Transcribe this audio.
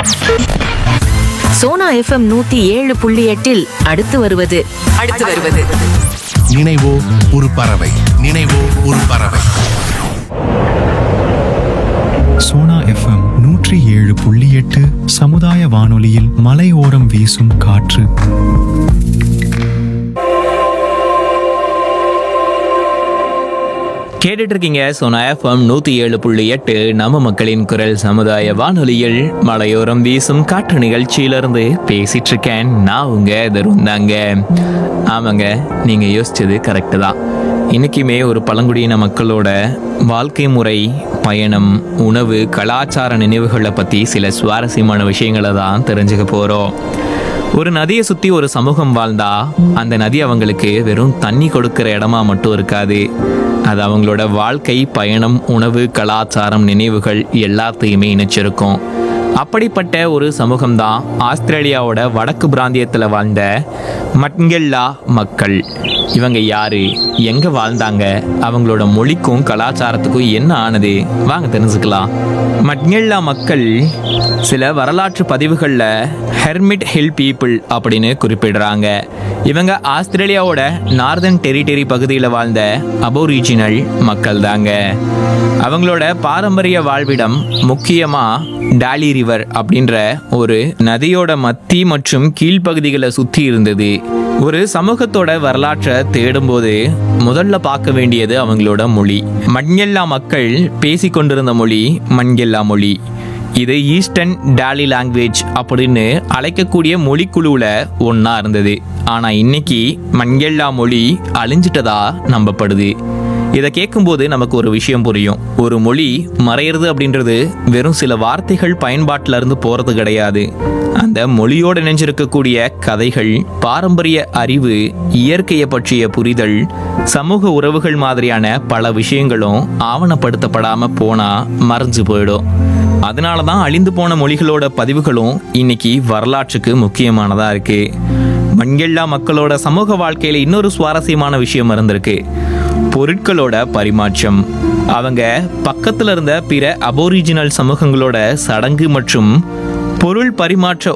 Sona FM நூத்தி ஏழு புள்ளி எட்டில் அடுத்து வருவது அடுத்து வருவது நினைவோ ஒரு பறவை நினைவோ ஒரு பறவை சோனா எஃப்எம் நூற்றி ஏழு புள்ளி எட்டு சமுதாய வானொலியில் மலையோரம் வீசும் காற்று கேட்டுட்டு இருக்கீங்க சோனா எஃப்எம் நூத்தி ஏழு புள்ளி எட்டு நம்ம மக்களின் குரல் சமுதாய வானொலியில் மலையோரம் வீசும் காற்று நிகழ்ச்சியிலிருந்து பேசிட்டு இருக்கேன் நான் உங்க தருண் தாங்க ஆமாங்க நீங்க யோசிச்சது கரெக்டு தான் இன்னைக்குமே ஒரு பழங்குடியின மக்களோட வாழ்க்கை முறை பயணம் உணவு கலாச்சார நினைவுகளை பத்தி சில சுவாரஸ்யமான விஷயங்களை தான் தெரிஞ்சுக்க போறோம் ஒரு நதியை சுத்தி ஒரு சமூகம் வாழ்ந்தா அந்த நதி அவங்களுக்கு வெறும் தண்ணி கொடுக்கிற இடமா மட்டும் இருக்காது அது அவங்களோட வாழ்க்கை பயணம் உணவு கலாச்சாரம் நினைவுகள் எல்லாத்தையுமே இணைச்சிருக்கும் அப்படிப்பட்ட ஒரு சமூகம்தான் ஆஸ்திரேலியாவோட வடக்கு பிராந்தியத்தில் வாழ்ந்த மட்கெல்லா மக்கள் இவங்க யாரு எங்க வாழ்ந்தாங்க அவங்களோட மொழிக்கும் கலாச்சாரத்துக்கும் என்ன ஆனது வாங்க தெரிஞ்சுக்கலாம் மட்கெல்லா மக்கள் சில வரலாற்று பதிவுகளில் ஹெர்மிட் ஹில் பீப்புள் அப்படின்னு குறிப்பிடுறாங்க இவங்க ஆஸ்திரேலியாவோட நார்தன் டெரிட்டரி பகுதியில் வாழ்ந்த அபோரிஜினல் மக்கள் தாங்க அவங்களோட பாரம்பரிய வாழ்விடம் முக்கியமா டாலி ரிவர் அப்படின்ற ஒரு நதியோட மத்தி மற்றும் கீழ்ப்பகுதிகளை சுற்றி இருந்தது ஒரு சமூகத்தோட வரலாற்றை தேடும்போது முதல்ல பார்க்க வேண்டியது அவங்களோட மொழி மண்யெல்லா மக்கள் பேசிக்கொண்டிருந்த மொழி மண்யெல்லா மொழி இது ஈஸ்டர்ன் டாலி லாங்குவேஜ் அப்படின்னு அழைக்கக்கூடிய மொழிக்குழுவில் ஒன்றா இருந்தது ஆனால் இன்னைக்கு மண்கெல்லா மொழி அழிஞ்சிட்டதா நம்பப்படுது இதை கேட்கும்போது நமக்கு ஒரு விஷயம் புரியும் ஒரு மொழி மறையிறது அப்படின்றது வெறும் சில வார்த்தைகள் பயன்பாட்டில் இருந்து போகிறது கிடையாது அந்த மொழியோடு இணைஞ்சிருக்கக்கூடிய கதைகள் பாரம்பரிய அறிவு இயற்கையை பற்றிய புரிதல் சமூக உறவுகள் மாதிரியான பல விஷயங்களும் ஆவணப்படுத்தப்படாமல் போனால் மறைஞ்சு போயிடும் அதனால தான் அழிந்து போன மொழிகளோட பதிவுகளும் இன்னைக்கு வரலாற்றுக்கு முக்கியமானதாக இருக்கு மண்கெல்லா மக்களோட சமூக வாழ்க்கையில் இன்னொரு சுவாரஸ்யமான விஷயம் இருந்திருக்கு பொருட்களோட பரிமாற்றம் அவங்க பக்கத்துல இருந்த பிற அபோரிஜினல் சமூகங்களோட சடங்கு மற்றும் பொருள் பரிமாற்ற